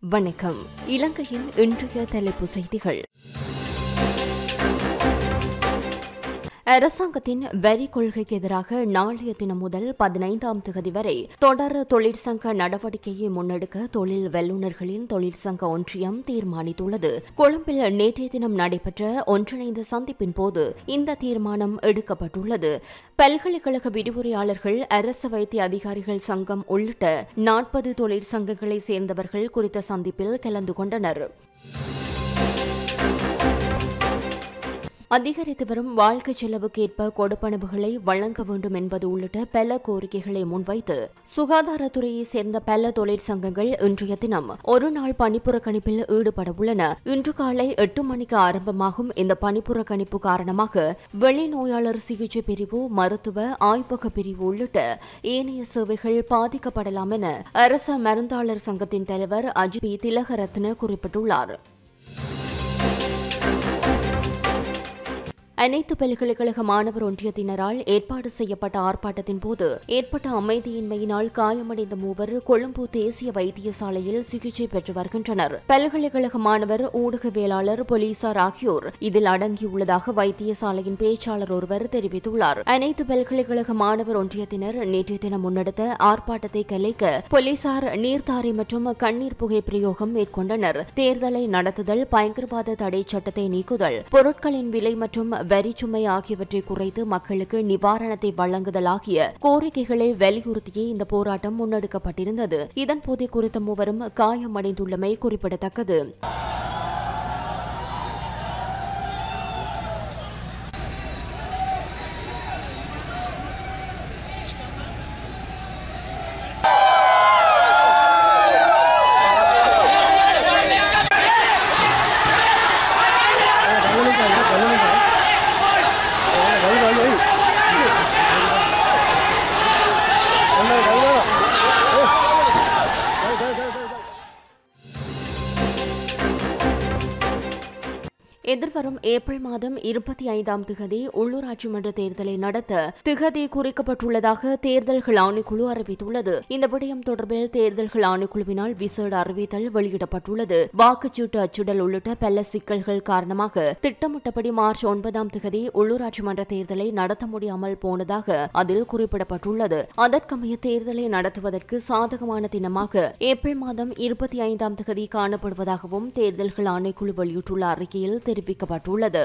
வணக்கம் இலங்கையின் இன்றைய தலைப்பு செய்திகள் அரசாங்கத்தின் வரி கொள்கைக்கு எதிராக நாளைய தினம் முதல் பதினைந்தாம் தேதி வரை தொடர் தொழிற்சங்க நடவடிக்கையை முன்னெடுக்க தொழில் வல்லுநர்களின் தொழிற்சங்க ஒன்றியம் தீர்மானித்துள்ளது கொழும்பில் நேற்றைய தினம் நடைபெற்ற ஒன்றிணைந்த சந்திப்பின் போது இந்த தீர்மானம் எடுக்கப்பட்டுள்ளது பல்கலைக்கழக விரிவுரையாளர்கள் அரசு வைத்திய அதிகாரிகள் சங்கம் உள்ளிட்ட நாற்பது தொழிற்சங்கங்களை சேர்ந்தவர்கள் குறித்த சந்திப்பில் கலந்து கொண்டனர் அதிகரித்து வரும் வாழ்க்கை செலவுக்கேற்ப கொடுப்பனவுகளை வழங்க வேண்டும் என்பது உள்ளிட்ட பல கோரிக்கைகளை முன்வைத்து சுகாதாரத்துறையை சேர்ந்த பல தொழிற்சங்கங்கள் இன்றைய தினம் ஒரு நாள் பணிப்புறக்கணிப்பில் ஈடுபட உள்ளன இன்று காலை எட்டு மணிக்கு ஆரம்பமாகும் இந்த பணிப்புறக்கணிப்பு காரணமாக வெளிநோயாளர் சிகிச்சை பிரிவு மருத்துவ ஆய்வக பிரிவு உள்ளிட்ட ஏனைய சேவைகள் பாதிக்கப்படலாம் என அரச மருந்தாளர் சங்கத்தின் தலைவர் அஜித் பி திலகரத்ன குறிப்பிட்டுள்ளார் அனைத்து பல்கலைக்கழக மாணவர் ஒன்றியத்தினரால் ஏற்பாடு செய்யப்பட்ட ஆர்ப்பாட்டத்தின் போது ஏற்பட்ட அமைதியின்மையினால் காயமடைந்த மூவர் கொழும்பு தேசிய வைத்தியசாலையில் சிகிச்சை பெற்று வருகின்றனர் பல்கலைக்கழக மாணவர் ஊடகவியலாளர் போலீசார் ஆகியோர் இதில் அடங்கியுள்ளதாக வைத்தியசாலையின் பேச்சாளர் ஒருவர் தெரிவித்துள்ளார் அனைத்து பல்கலைக்கழக மாணவர் ஒன்றியத்தினர் நேற்றைய தினம் முன்னெடுத்த ஆர்ப்பாட்டத்தை கலைக்க போலீசார் நீர்த்தாரை மற்றும் கண்ணீர் புகை பிரயோகம் மேற்கொண்டனர் தேர்தலை நடத்துதல் பயங்கரவாத தடை சட்டத்தை நீக்குதல் பொருட்களின் விலை மற்றும் வரிச்சுமை ஆகியவற்றை குறைத்து மக்களுக்கு நிவாரணத்தை வழங்குதல் ஆகிய கோரிக்கைகளை வலியுறுத்தியே இந்த போராட்டம் முன்னெடுக்கப்பட்டிருந்தது இதன்போது குறித்த மூவரும் காயமடைந்துள்ளமை குறிப்பிடத்தக்கது எதிர்வரும் ஏப்ரல் மாதம் இருபத்தி ஐந்தாம் திகதி உள்ளூராட்சி மன்ற தேர்தலை நடத்த திகதி குறிக்கப்பட்டுள்ளதாக தேர்தல்கள் ஆணைக்குழு அறிவித்துள்ளது இந்த விடயம் தொடர்பில் தேர்தல்கள் ஆணைக்குழுவினால் விசேட அறிவித்தல் வெளியிடப்பட்டுள்ளது வாக்குச்சீட்டு அச்சிடல் உள்ளிட்ட பல சிக்கல்கள் காரணமாக திட்டமிட்டபடி மார்ச் ஒன்பதாம் திகதி உள்ளூராட்சி மன்ற தேர்தலை நடத்த முடியாமல் போனதாக அதில் குறிப்பிடப்பட்டுள்ளது அதற்கமைய தேர்தலை நடத்துவதற்கு சாதகமான தினமாக ஏப்ரல் மாதம் இருபத்தி ஐந்தாம் திகதி காணப்படுவதாகவும் தேர்தல்கள் ஆணைக்குழு வெளியிட்டுள்ள அறிக்கையில் தெரிவிக்கப்பட்டுள்ளது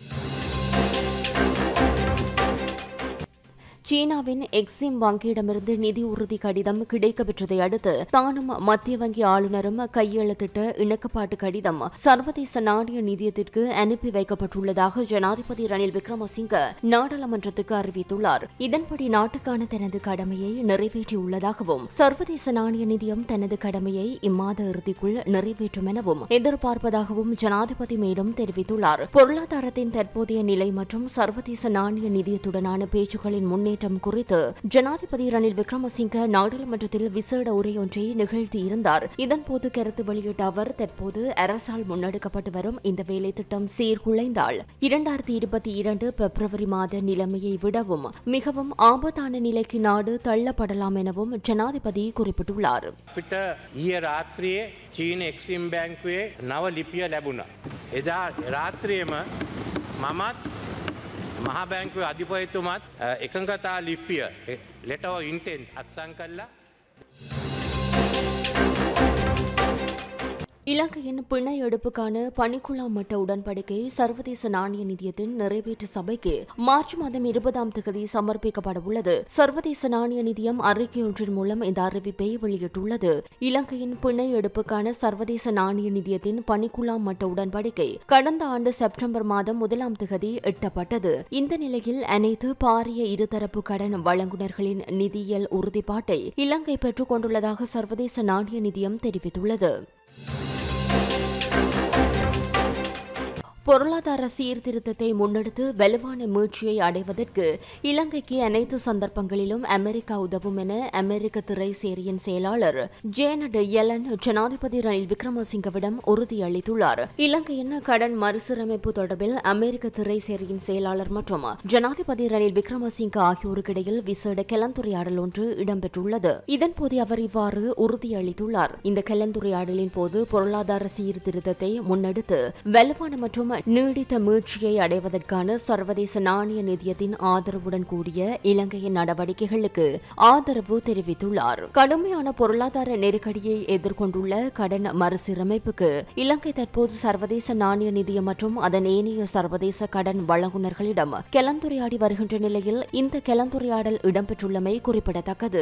சீனாவின் எக்ஸிம் வங்கியிடமிருந்து நிதி உறுதி கடிதம் கிடைக்கப்பெற்றதை அடுத்து தானும் மத்திய வங்கி ஆளுநரும் கையெழுத்திட்ட இணக்கப்பாட்டு கடிதம் சர்வதேச நாணய நிதியத்திற்கு அனுப்பி வைக்கப்பட்டுள்ளதாக ஜனாதிபதி ரணில் விக்ரமசிங்க நாடாளுமன்றத்துக்கு அறிவித்துள்ளார் இதன்படி நாட்டுக்கான தனது கடமையை நிறைவேற்றியுள்ளதாகவும் சர்வதேச நாணய நிதியம் தனது கடமையை இம்மாத இறுதிக்குள் நிறைவேற்றும் எனவும் எதிர்பார்ப்பதாகவும் ஜனாதிபதி மேலும் தெரிவித்துள்ளார் பொருளாதாரத்தின் தற்போதைய நிலை மற்றும் சர்வதேச நாணய நிதியத்துடனான பேச்சுக்களின் முன்னேற்றம் முன்னேற்றம் குறித்து ஜனாதிபதி ரணில் விக்ரமசிங்க நாடாளுமன்றத்தில் விசேட உரையொன்றை நிகழ்த்தியிருந்தார் இதன்போது கருத்து வெளியிட்ட அவர் தற்போது அரசால் முன்னெடுக்கப்பட்டு வரும் இந்த வேலை திட்டம் சீர்குலைந்தால் இரண்டாயிரத்தி இருபத்தி இரண்டு பிப்ரவரி மாத நிலைமையை விடவும் மிகவும் ஆபத்தான நிலைக்கு நாடு தள்ளப்படலாம் எனவும் ஜனாதிபதி குறிப்பிட்டுள்ளார் අපිට ඊය රාත්‍රියයේ චීන එක්සිම් බැංකුවේ නව ලිපිය ලැබුණ. එදා රාත්‍රියම මමත් මහ බැංකුව අධිපයතුමත් අ, එකඟතා ලිප්පිය ලෙටව ඉන්ටෙන් අත්සං කල්ලා இலங்கையின் பிணை எடுப்புக்கான பணிக்குழாம் மட்ட உடன்படிக்கை சர்வதேச நாணய நிதியத்தின் நிறைவேற்று சபைக்கு மார்ச் மாதம் இருபதாம் தேதி சமர்ப்பிக்கப்பட உள்ளது சர்வதேச நாணய நிதியம் அறிக்கையொன்றின் மூலம் இந்த அறிவிப்பை வெளியிட்டுள்ளது இலங்கையின் பிணை எடுப்புக்கான சர்வதேச நாணய நிதியத்தின் பணிக்குழாம் மட்ட உடன்படிக்கை கடந்த ஆண்டு செப்டம்பர் மாதம் முதலாம் தேதி எட்டப்பட்டது இந்த நிலையில் அனைத்து பாரிய இருதரப்பு கடன் வழங்குநர்களின் நிதியியல் உறுதிப்பாட்டை இலங்கை பெற்றுக் கொண்டுள்ளதாக சர்வதேச நாணய நிதியம் தெரிவித்துள்ளது பொருளாதார சீர்திருத்தத்தை முன்னெடுத்து வலுவான மீட்சியை அடைவதற்கு இலங்கைக்கு அனைத்து சந்தர்ப்பங்களிலும் அமெரிக்கா உதவும் என அமெரிக்க திரைசேரியின் செயலாளர் ஜேனட் எலன் ஜனாதிபதி ரணில் விக்ரமசிங்கவிடம் உறுதியளித்துள்ளார் இலங்கையின் கடன் மறுசீரமைப்பு தொடர்பில் அமெரிக்க திரைசேரியின் செயலாளர் மற்றும் ஜனாதிபதி ரணில் விக்ரமசிங்க ஆகியோருக்கிடையில் விசேட கலந்துரையாடல் ஒன்று இடம்பெற்றுள்ளது இதன்போது அவர் இவ்வாறு உறுதியளித்துள்ளார் இந்த கலந்துரையாடலின் போது பொருளாதார சீர்திருத்தத்தை முன்னெடுத்து வலுவான மற்றும் நீடித்த மீட்சியை அடைவதற்கான சர்வதேச நாணய நிதியத்தின் ஆதரவுடன் கூடிய இலங்கையின் நடவடிக்கைகளுக்கு ஆதரவு தெரிவித்துள்ளார் கடுமையான பொருளாதார நெருக்கடியை எதிர்கொண்டுள்ள கடன் மறுசீரமைப்புக்கு இலங்கை தற்போது சர்வதேச நாணய நிதியம் மற்றும் அதன் ஏனைய சர்வதேச கடன் வழங்குநர்களிடம் கலந்துரையாடி வருகின்ற நிலையில் இந்த கலந்துரையாடல் இடம்பெற்றுள்ளமை குறிப்பிடத்தக்கது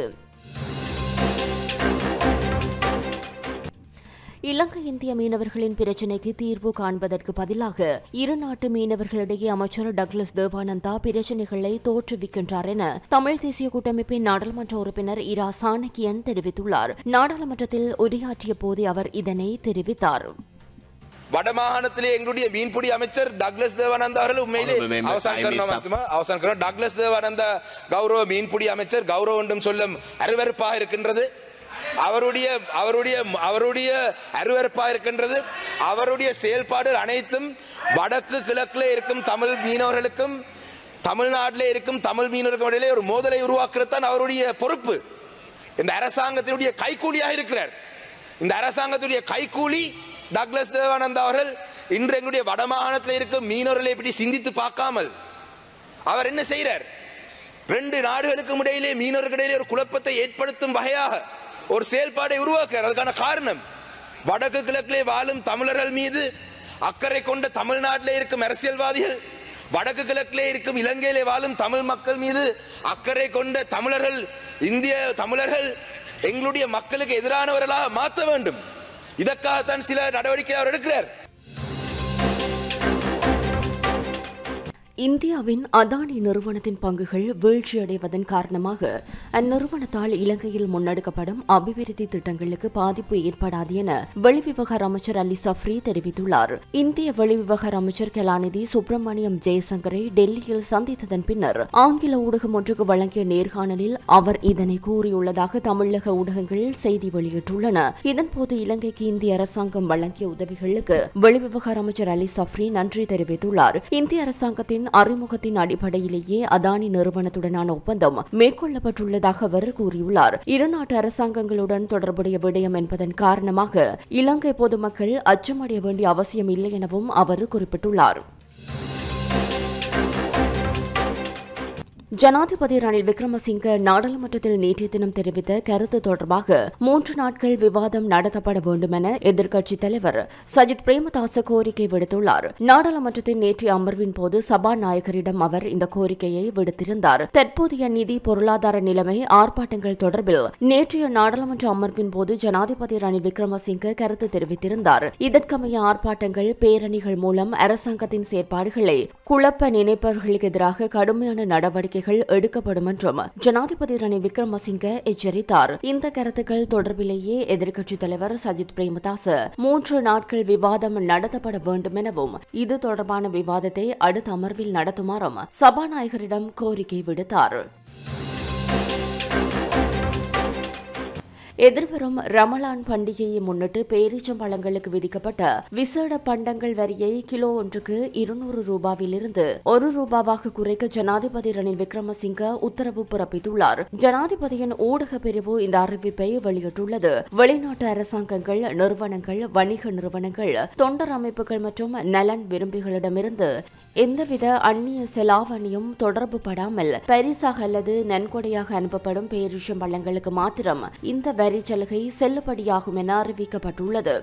இலங்கை இந்திய மீனவர்களின் பிரச்சினைக்கு தீர்வு காண்பதற்கு பதிலாக இரு நாட்டு மீனவர்களிடையே அமைச்சர் டக்ளஸ் தேவானந்தா பிரச்சினைகளை தோற்றுவிக்கின்றார் என தமிழ் தேசிய கூட்டமைப்பின் நாடாளுமன்ற உறுப்பினர் இரா சாணக்கியன் தெரிவித்துள்ளார் நாடாளுமன்றத்தில் உரையாற்றிய போதே அவர் இதனை தெரிவித்தார் வடமாகாணத்திலே எங்களுடைய மீன்பிடி அமைச்சர் டக்ளஸ் தேவானந்தா அவர்கள் உண்மையிலே Honorable member, அவசான் time is கருணா up. மத்துமா அவசான் கருணா டக்ளஸ் தேவானந்தா கௌரவ மீன்பிடி அமைச்சர் கௌரவ என்றும் சொல்லும் அருவருப்பாக இருக்கின்றது அவருடைய அவருடைய அவருடைய அருவருப்பாக இருக்கின்றது அவருடைய செயல்பாடு அனைத்தும் வடக்கு கிழக்கிலே இருக்கும் தமிழ் மீனவர்களுக்கும் தமிழ்நாட்டிலே இருக்கும் தமிழ் மீனவர்களுக்கும் இடையிலே ஒரு மோதலை உருவாக்குறது தான் அவருடைய பொறுப்பு இந்த அரசாங்கத்தினுடைய கைக்கூலியாக இருக்கிறார் இந்த அரசாங்கத்துடைய கைக்கூலி டக்ளஸ் தேவானந்தா அவர்கள் இன்று எங்களுடைய வடமாகாணத்தில் இருக்கும் மீனவர்களை இப்படி சிந்தித்து பார்க்காமல் அவர் என்ன செய்கிறார் ரெண்டு நாடுகளுக்கும் இடையிலே மீனவர்களுக்கு இடையிலே ஒரு குழப்பத்தை ஏற்படுத்தும் வகையாக ஒரு செயல்பாடை உருவாக்குறார் அதுக்கான காரணம் வடக்கு கிழக்கிலே வாழும் தமிழர்கள் மீது அக்கறை கொண்ட தமிழ்நாட்டிலே இருக்கும் அரசியல்வாதிகள் வடக்கு கிழக்கிலே இருக்கும் இலங்கையிலே வாழும் தமிழ் மக்கள் மீது அக்கறை கொண்ட தமிழர்கள் இந்திய தமிழர்கள் எங்களுடைய மக்களுக்கு எதிரானவர்களாக மாற்ற வேண்டும் இதற்காகத்தான் சில நடவடிக்கை அவர் எடுக்கிறார் இந்தியாவின் அதானி நிறுவனத்தின் பங்குகள் வீழ்ச்சியடைவதன் காரணமாக அந்நிறுவனத்தால் இலங்கையில் முன்னெடுக்கப்படும் அபிவிருத்தி திட்டங்களுக்கு பாதிப்பு ஏற்படாது என வெளிவிவகார அமைச்சர் அலி சஃப்ரி தெரிவித்துள்ளார் இந்திய வெளிவிவகார அமைச்சர் கலாநிதி சுப்பிரமணியம் ஜெயசங்கரை டெல்லியில் சந்தித்ததன் பின்னர் ஆங்கில ஊடகம் ஒன்றுக்கு வழங்கிய நேர்காணலில் அவர் இதனை கூறியுள்ளதாக தமிழக ஊடகங்கள் செய்தி வெளியிட்டுள்ளன இதன்போது இலங்கைக்கு இந்திய அரசாங்கம் வழங்கிய உதவிகளுக்கு வெளிவிவகார அமைச்சர் அலி சஃப்ரி நன்றி தெரிவித்துள்ளார் இந்திய அரசாங்கத்தின் அறிமுகத்தின் அடிப்படையிலேயே அதானி நிறுவனத்துடனான ஒப்பந்தம் மேற்கொள்ளப்பட்டுள்ளதாக அவர் கூறியுள்ளார் இரு நாட்டு அரசாங்கங்களுடன் தொடர்புடைய விடயம் என்பதன் காரணமாக இலங்கை பொதுமக்கள் அச்சமடைய வேண்டிய அவசியம் இல்லை எனவும் அவர் குறிப்பிட்டுள்ளார் ஜனாதிபதி ரணில் விக்ரமசிங்க நாடாளுமன்றத்தில் நேற்றைய தினம் தெரிவித்த கருத்து தொடர்பாக மூன்று நாட்கள் விவாதம் நடத்தப்பட வேண்டும் என எதிர்க்கட்சித் தலைவர் சஜித் பிரேமதாச கோரிக்கை விடுத்துள்ளார் நாடாளுமன்றத்தின் நேற்றைய அமர்வின் போது சபாநாயகரிடம் அவர் இந்த கோரிக்கையை விடுத்திருந்தார் தற்போதைய நிதி பொருளாதார நிலைமை ஆர்ப்பாட்டங்கள் தொடர்பில் நேற்றைய நாடாளுமன்ற அமர்வின் போது ஜனாதிபதி ரணில் விக்ரமசிங்க கருத்து தெரிவித்திருந்தார் இதற்கமைய ஆர்ப்பாட்டங்கள் பேரணிகள் மூலம் அரசாங்கத்தின் செயற்பாடுகளை குழப்ப நினைப்பவர்களுக்கு எதிராக கடுமையான நடவடிக்கைகள் எடுக்கப்படும் என்றும் ஜனாதிபதி ரணில் விக்ரமசிங்க எச்சரித்தார் இந்த கருத்துக்கள் தொடர்பிலேயே எதிர்க்கட்சித் தலைவர் சஜித் பிரேமதாச மூன்று நாட்கள் விவாதம் நடத்தப்பட வேண்டும் எனவும் இது தொடர்பான விவாதத்தை அடுத்த அமர்வில் நடத்துமாறும் சபாநாயகரிடம் கோரிக்கை விடுத்தார் எதிர்வரும் ரமலான் பண்டிகையை முன்னிட்டு பேரீச்சம்பழங்களுக்கு விதிக்கப்பட்ட விசேட பண்டங்கள் வரியை கிலோ ஒன்றுக்கு இருநூறு ரூபாவிலிருந்து ஒரு ரூபாவாக குறைக்க ஜனாதிபதி ரணில் விக்ரமசிங்க உத்தரவு பிறப்பித்துள்ளார் ஜனாதிபதியின் ஊடக பிரிவு இந்த அறிவிப்பை வெளியிட்டுள்ளது வெளிநாட்டு அரசாங்கங்கள் நிறுவனங்கள் வணிக நிறுவனங்கள் தொண்டர் அமைப்புகள் மற்றும் நலன் விரும்பிகளிடமிருந்து எந்தவித அந்நிய செலாவணியும் தொடர்பு படாமல் பரிசாக அல்லது நன்கொடையாக அனுப்பப்படும் பேரிச்சம்பழங்களுக்கு மாத்திரம் இந்த வரி சலுகை செல்லுபடியாகும் என அறிவிக்கப்பட்டுள்ளது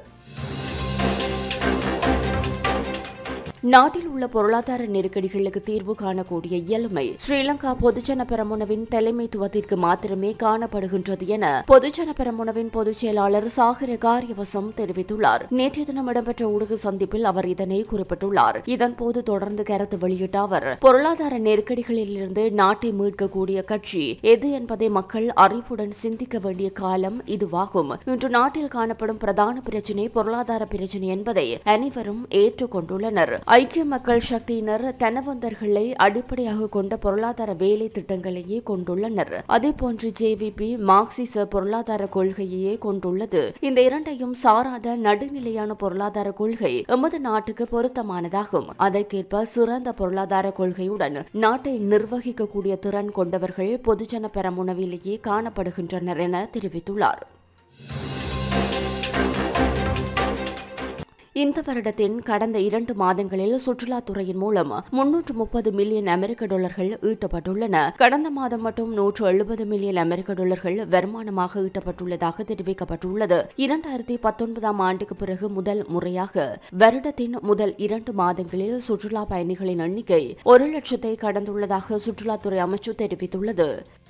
நாட்டில் உள்ள பொருளாதார நெருக்கடிகளுக்கு தீர்வு காணக்கூடிய இயலுமை ஸ்ரீலங்கா பொதுஜன பெரமுனவின் தலைமைத்துவத்திற்கு மாத்திரமே காணப்படுகின்றது என பொதுஜன பெரமுனவின் பொதுச் செயலாளர் சாகர காரியவசம் தெரிவித்துள்ளார் நேற்றைய தினம் இடம்பெற்ற ஊடக சந்திப்பில் அவர் இதனை குறிப்பிட்டுள்ளார் இதன்போது தொடர்ந்து கருத்து வெளியிட்ட அவர் பொருளாதார நெருக்கடிகளிலிருந்து நாட்டை மீட்கக்கூடிய கட்சி எது என்பதை மக்கள் அறிவுடன் சிந்திக்க வேண்டிய காலம் இதுவாகும் இன்று நாட்டில் காணப்படும் பிரதான பிரச்சினை பொருளாதார பிரச்சினை என்பதை அனைவரும் ஏற்றுக்கொண்டுள்ளனர் ஐக்கிய மக்கள் சக்தியினர் தனவந்தர்களை அடிப்படையாக கொண்ட பொருளாதார வேலை திட்டங்களையே கொண்டுள்ளனர் அதேபோன்று ஜேவிபி மார்க்சிச பொருளாதார கொள்கையையே கொண்டுள்ளது இந்த இரண்டையும் சாராத நடுநிலையான பொருளாதார கொள்கை எமது நாட்டுக்கு பொருத்தமானதாகும் அதற்கேற்ப சிறந்த பொருளாதார கொள்கையுடன் நாட்டை நிர்வகிக்கக்கூடிய திறன் கொண்டவர்கள் பொதுஜன பெரமுனவிலேயே காணப்படுகின்றனர் என தெரிவித்துள்ளார் இந்த வருடத்தின் கடந்த இரண்டு மாதங்களில் சுற்றுலாத்துறையின் மூலம் முன்னூற்று முப்பது மில்லியன் அமெரிக்க டாலர்கள் ஈட்டப்பட்டுள்ளன கடந்த மாதம் மட்டும் நூற்று எழுபது மில்லியன் அமெரிக்க டாலர்கள் வருமானமாக ஈட்டப்பட்டுள்ளதாக தெரிவிக்கப்பட்டுள்ளது இரண்டாயிரத்தி பத்தொன்பதாம் ஆண்டுக்கு பிறகு முதல் முறையாக வருடத்தின் முதல் இரண்டு மாதங்களில் சுற்றுலா பயணிகளின் எண்ணிக்கை ஒரு லட்சத்தை கடந்துள்ளதாக சுற்றுலாத்துறை அமைச்சு தெரிவித்துள்ளது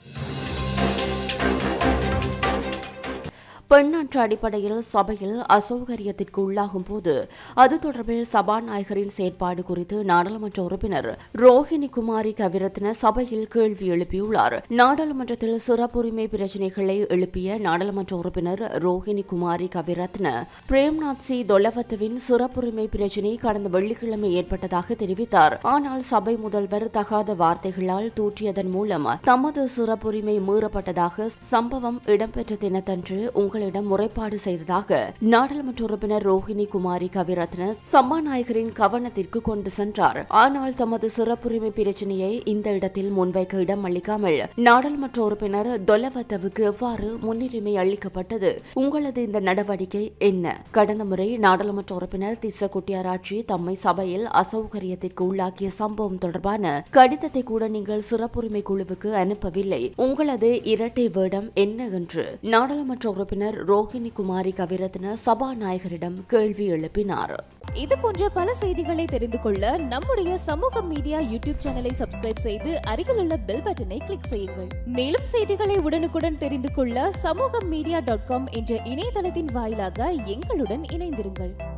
பெண்ணாற்று அடிப்படையில் சபையில் அசௌகரியத்திற்கு உள்ளாகும் போது அது தொடர்பில் சபாநாயகரின் செயற்பாடு குறித்து நாடாளுமன்ற உறுப்பினர் ரோஹிணி குமாரி கவிரத்ன சபையில் கேள்வி எழுப்பியுள்ளார் நாடாளுமன்றத்தில் சிறப்புரிமை பிரச்சினைகளை எழுப்பிய நாடாளுமன்ற உறுப்பினர் ரோஹிணி குமாரி கவிரத்ன பிரேம்நாத் சி தொலவத்துவின் சிறப்புரிமை பிரச்சினை கடந்த வெள்ளிக்கிழமை ஏற்பட்டதாக தெரிவித்தார் ஆனால் சபை முதல்வர் தகாத வார்த்தைகளால் தூற்றியதன் மூலம் தமது சிறப்புரிமை மீறப்பட்டதாக சம்பவம் இடம்பெற்ற தினத்தன்று உங்களிடம் முறைப்பாடு செய்ததாக நாடாளுமன்ற உறுப்பினர் ரோஹிணி குமாரி கவிரத்ன சபாநாயகரின் கவனத்திற்கு கொண்டு சென்றார் ஆனால் தமது சிறப்புரிமை பிரச்சனையை இந்த இடத்தில் முன்வைக்க இடம் அளிக்காமல் நாடாளுமன்ற உறுப்பினர் தொலவத்தவுக்கு எவ்வாறு முன்னுரிமை அளிக்கப்பட்டது உங்களது இந்த நடவடிக்கை என்ன கடந்த முறை நாடாளுமன்ற உறுப்பினர் திஸ்ஸ குட்டியாராட்சி தம்மை சபையில் அசௌகரியத்திற்கு உள்ளாக்கிய சம்பவம் தொடர்பான கடிதத்தை கூட நீங்கள் சிறப்புரிமை குழுவுக்கு அனுப்பவில்லை உங்களது இரட்டை வேடம் என்ன என்று நாடாளுமன்ற உறுப்பினர் ரோஹிணி குமாரி கவிரத்ன சபாநாயகரிடம் கேள்வி எழுப்பினார் இது போன்ற பல செய்திகளை தெரிந்து கொள்ள நம்முடைய சமூக மீடியா யூடியூப் சேனலை சப்ஸ்கிரைப் செய்து அருகிலுள்ள பெல் பட்டனை கிளிக் செய்யுங்கள் மேலும் செய்திகளை உடனுக்குடன் தெரிந்து கொள்ள சமூக மீடியா டாட் காம் என்ற இணையதளத்தின் வாயிலாக எங்களுடன் இணைந்திருங்கள்